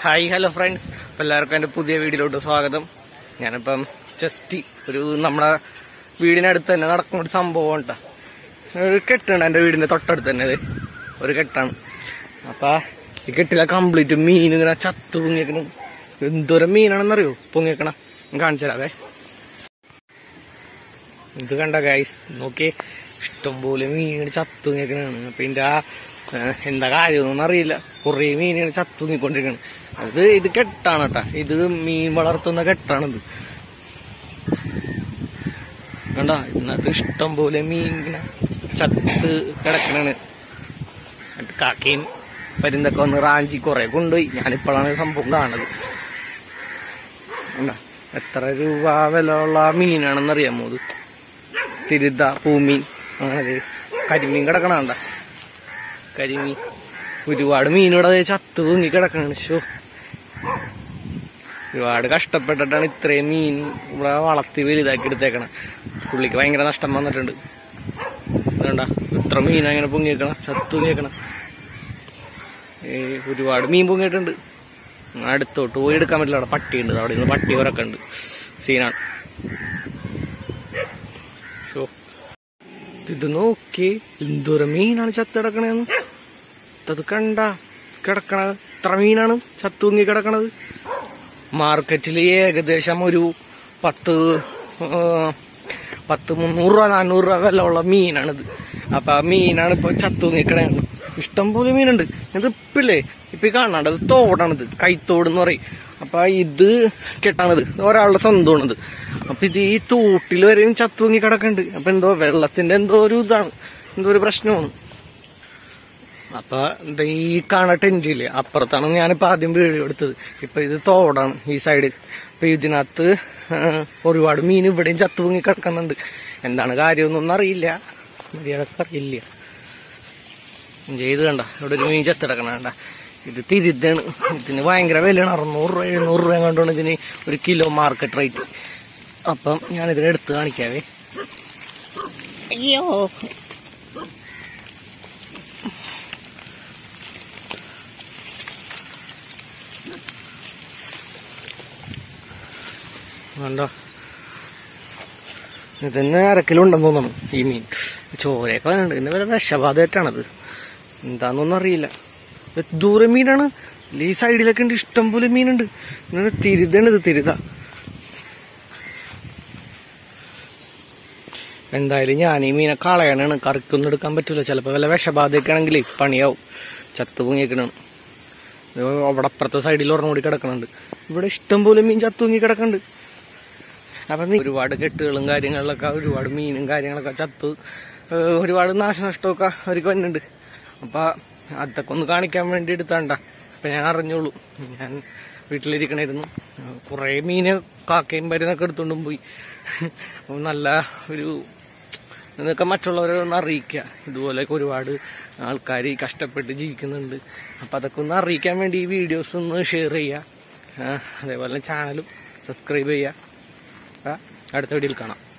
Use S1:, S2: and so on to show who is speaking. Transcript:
S1: hi hello friends അപ്പോൾ എല്ലാവർക്കും എൻ്റെ പുതിയ വീഡിയോയിലോട്ട് സ്വാഗതം ഞാനിപ്പം ജസ്റ്റ് ഒരു നമ്മുടെ വീടിനടുത്ത് തന്നെ നടക്കുന്ന ഒരു സംഭവം കേട്ടോ ഒരു കെട്ടുണ്ട് എൻ്റെ വീടിൻ്റെ തൊട്ടടുത്ത് തന്നെ ഇത് ഒരു കെട്ടാണ് അപ്പം ഈ കെട്ടിലെ കംപ്ലീറ്റ് മീൻ ഇങ്ങനെ ചത്തു പൊങ്ങിയേക്കണം എന്തോരം മീനാണെന്നറിയോ പൊങ്ങിയേക്കണം ഞാൻ കാണിച്ചു തരാവേ ഇത് കണ്ട ഗൈസ് നോക്കി ഇഷ്ടംപോലെ മീനുകൾ ചത്തുങ്ങിക്കണാണ് അപ്പൊ ഇതിന്റെ ആ ഏഹ്, എന്താ കാര്യമൊന്നും അറിയില്ല കുറേ മീനുകൾ ചത്തുങ്ങിക്കൊണ്ടിരിക്കണം അത് ഇത് കെട്ടാണ് കേട്ടാ ഇത് മീൻ വളർത്തുന്ന കെട്ടാണിത് കണ്ട ഇതിനകത്ത് ഇഷ്ടംപോലെ മീൻ ഇങ്ങനെ ചത്ത് കിടക്കണാണ് എന്നിട്ട് കാക്കയും പരുന്തൊക്കെ വന്ന് റാഞ്ചി കുറെ കൊണ്ടുപോയി ഞാനിപ്പോഴാണ് ഈ സംഭവം കാണുന്നത് കണ്ടാ എത്ര രൂപ വില ഉള്ള മീനാണെന്ന് അറിയാമോ ഇത് തിരുത പൂമീൻ അങ്ങനെ ദേ കരിമീൻ കിടക്കണ കണ്ട കരിമീൻ ഒരുപാട് മീനിവിടെ ദേ ചത്തു തൂങ്ങി കിടക്കണ ഷോ ഒരുപാട് കഷ്ടപ്പെട്ടിട്ടാണ് ഇത്രയും മീൻ ഇവിടെ വളർത്തി വലുതാക്കി എടുത്തേക്കണം പുള്ളിക്ക് ഭയങ്കര നഷ്ടം വന്നിട്ടുണ്ട് വേണ്ട ഇത്ര മീൻ അങ്ങനെ പൊങ്ങിയേക്കണം ചത്തു പൊങ്ങിയേക്കണം ഏ, ഒരുപാട് മീൻ പൊങ്ങിയിട്ടുണ്ട് അടുത്തോട്ട് പോയി എടുക്കാൻ പറ്റില്ല അവിടെ പട്ടിയുണ്ട് അവിടെ നിന്ന് പട്ടി ഉറക്കെ ഉണ്ട് സീനാണ് ഷോ ഇത് നോക്കി എന്തോരം മീനാണ് ചത്തിടക്കണേന്ന് അത് കണ്ട കിടക്കണ എത്ര മീനാണ് ചത്തൂങ്ങി കിടക്കണത് മാർക്കറ്റിൽ ഏകദേശം ഒരു പത്ത് ആ, പത്ത് മുന്നൂറ് രൂപ നാനൂറ് രൂപ വിലയുള്ള മീനാണിത് അപ്പൊ ആ മീനാണ് ഇപ്പൊ ചത്തൂങ്ങിക്കണേ ഇഷ്ടം പോലെ മീനുണ്ട് ഇത് ഇപ്പില്ലേ ഇപ്പൊ ഈ കാണാണ്ട് അത് തോടാണിത് കൈത്തോട് എന്ന് പറയും അപ്പൊ ഇത് കെട്ടാണിത് ഒരാളുടെ സ്വന്തമാണിത് അപ്പൊ ഇത് ഈ തോട്ടിൽ വരെയും ചത്തൂങ്ങി കിടക്കുന്നുണ്ട് അപ്പൊ എന്തോ വെള്ളത്തിന്റെ എന്തോ ഒരു ഇതാണ് എന്തോ ഒരു പ്രശ്നമാണ് അപ്പൊ ദേ ഈ കാണ ടെന്റില്ലേ അപ്പുറത്താണ് ഞാനിപ്പോ ആദ്യം വീഡിയോ എടുത്തത് ഇപ്പൊ ഇത് തോടാണ് ഈ സൈഡ് അപ്പൊ ഇതിനകത്ത് ആ, ഒരുപാട് മീൻ ഇവിടെയും ചത്തുപൊങ്ങി കിടക്കുന്നുണ്ട് എന്താണ് കാര്യമൊന്നും അറിയില്ല മര്യാദക്ക് അറിയില്ല ചെയ്ത് കണ്ട ഇവിടെ ഒരു മീൻ ചത്തിടക്കണ കണ്ട ഇത് തിരുതാണ് ഇതിന് ഭയങ്കര വിലയാണ് അറുന്നൂറ് രൂപ എഴുന്നൂറ് രൂപ കണ്ടാണ് ഇതിന് ഒരു കിലോ മാർക്കറ്റ് റേറ്റ് അപ്പം ഞാനിതിനെ എടുത്ത് കാണിക്കാവേ അയ്യോ കണ്ടോ ഇതിന് അരക്കിലുണ്ടെന്ന് തോന്നണം ഈ മീൻ ചോരയൊക്കെ വന്നിട്ടുണ്ട് ഇന്ന് വല്ല വിഷബാധയായിട്ടാണത് എന്താന്നൊന്നും അറിയില്ല ഇത് ദൂരെ മീനാണ് ഈ സൈഡിലൊക്കെ ഉണ്ട് ഇഷ്ടം പോലെ മീനുണ്ട് ഇങ്ങനെ തിരുതാണ് ഇത് തിരുത എന്തായാലും ഞാൻ ഈ മീനെ കളയണാണ് കറിക്കൊന്നും എടുക്കാൻ പറ്റൂല ചിലപ്പോൾ വല്ല വിഷബാധയൊക്കെ ആണെങ്കിൽ പണിയാവും ചത്തു പൊങ്ങിക്കണാണ് ഇത് അവിടെ അപ്പുറത്തെ സൈഡിൽ ഒരെണ്ണം കൂടി കിടക്കണുണ്ട് ഇവിടെ ഇഷ്ടം പോലെ മീൻ ചത്തുങ്ങി കിടക്കണുണ്ട് അപ്പൊ നീ ഒരുപാട് കെട്ടുകളും കാര്യങ്ങളിലൊക്കെ ഒരുപാട് മീനും കാര്യങ്ങളൊക്കെ ചത്ത് ഏഹ് ഒരുപാട് നാശനഷ്ടമൊക്കെ അവർക്ക് വന്നിട്ടുണ്ട് അപ്പൊ അതൊക്കെ ഒന്ന് കാണിക്കാൻ വേണ്ടി എടുത്താണ്ട അപ്പൊ ഞാൻ അറിഞ്ഞോളൂ ഞാൻ വീട്ടിലിരിക്കണായിരുന്നു കുറെ മീന് കാക്കയും മരുന്നൊക്കെ എടുത്തോണ്ടും പോയി അപ്പൊ നല്ല ഒരു എന്നൊക്കെ മറ്റുള്ളവരെ ഒന്ന് അറിയിക്കുക ഇതുപോലെയൊക്കെ ഒരുപാട് ആൾക്കാർ കഷ്ടപ്പെട്ട് ജീവിക്കുന്നുണ്ട് അപ്പം അതൊക്കെ ഒന്ന് അറിയിക്കാൻ വേണ്ടി ഈ വീഡിയോസ് ഒന്ന് ഷെയർ ചെയ്യുക ആ, അതേപോലെ ചാനലും സബ്സ്ക്രൈബ് ചെയ്യുക ആ, അടുത്ത വീഡിയോയിൽ കാണാം